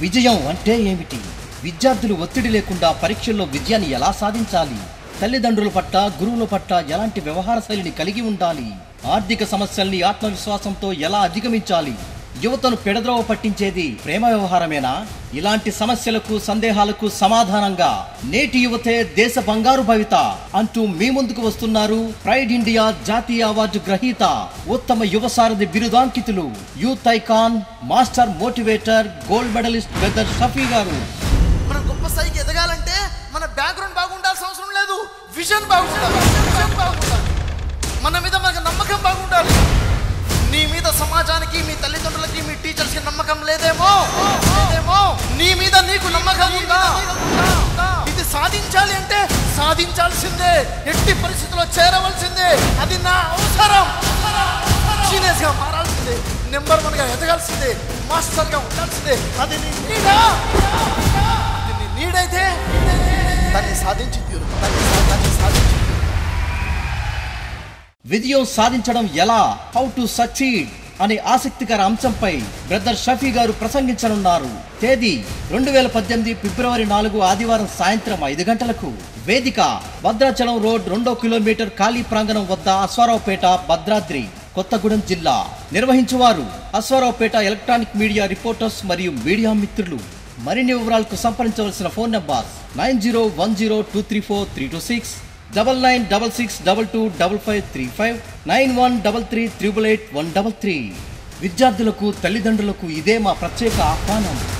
విజయం అంటే ఏమిటి విద్యార్థులు ఒత్తిడి లేకుండా పరీక్షల్లో విజయాన్ని ఎలా సాధించాలి తల్లిదండ్రుల పట్ల గురువుల పట్ల ఎలాంటి వ్యవహార శైలిని కలిగి ఉండాలి ఆర్థిక సమస్యల్ని ఆత్మవిశ్వాసంతో ఎలా అధిగమించాలి యువతను పెడద్రోవ పట్టించేది ప్రేమ వ్యవహారమేనా ఇలాంటి సమస్యలకు సందేహాలకు సమాధానంగా నేటి యువతే దేశ బంగారు భవిత అంటూ మీ ముందుకు వస్తున్నారు ప్రైడ్ ఇండియా జాతీయ అవార్డు గ్రహీత ఉత్తమ యువ సారథి బిరుదాంకితులు youth icon master motivator gold medalist బెదర్ షఫీ గారు మనం గొప్ప స్థాయికి ఎదగాలంటే మన బ్యాక్గ్రౌండ్ బాగుండాల్సిన అవసరం లేదు విజన్ బాగుండాలి విజన్ బాగుండాలి మన మీద మనకు నమ్మకం బాగుండాలి నీ మీద సమాజానికి మీ తల్లిదండ్రులకి మీ టీచర్స్కి నమ్మకం లేదేమో లేదేమో నీ మీద నీకు నమ్మకం ఉందా ఇది సాధించాలి అంటే సాధించాల్సిందే ఎట్టి పరిస్థితుల్లో చేరవలసిందే అది నా అవసరం సీనియర్స్ గా మారాల్సిందే నెంబర్ వన్ గా ఎదగాల్సిందే మాస్టర్ గా ఉండాల్సిందే అది నీ నీడా అది నీ నీడైతే దాన్ని సాధించి తీరు దాన్ని సా- దాన్ని సాధించి తీరు. విజయం సాధించడం ఎలా హౌ టు సక్సీడ్ అనే ఆసక్తికర అంశంపై బ్రదర్ షఫీ గారు ప్రసంగించనున్నారు తేదీ రెండు వేల పద్దెనిమిది ఫిబ్రవరి నాలుగు ఆదివారం సాయంత్రం ఐదు గంటలకు వేదిక భద్రాచలం రోడ్ రెండో కిలోమీటర్ ఖాళీ ప్రాంగణం వద్ద అశ్వారావుపేట భద్రాద్రి కొత్తగూడెం జిల్లా నిర్వహించువారు అశ్వారావుపేట ఎలక్ట్రానిక్ మీడియా రిపోర్టర్స్ మరియు మీడియా మిత్రులు మరిన్ని వివరాలకు సంప్రదించవలసిన phone number nine zero one zero two three four three two six double nine double six double two double five three five nine one double three triple eight one double three విద్యార్థులకు తల్లిదండ్రులకు ఇదే మా ప్రత్యేక ఆహ్వానం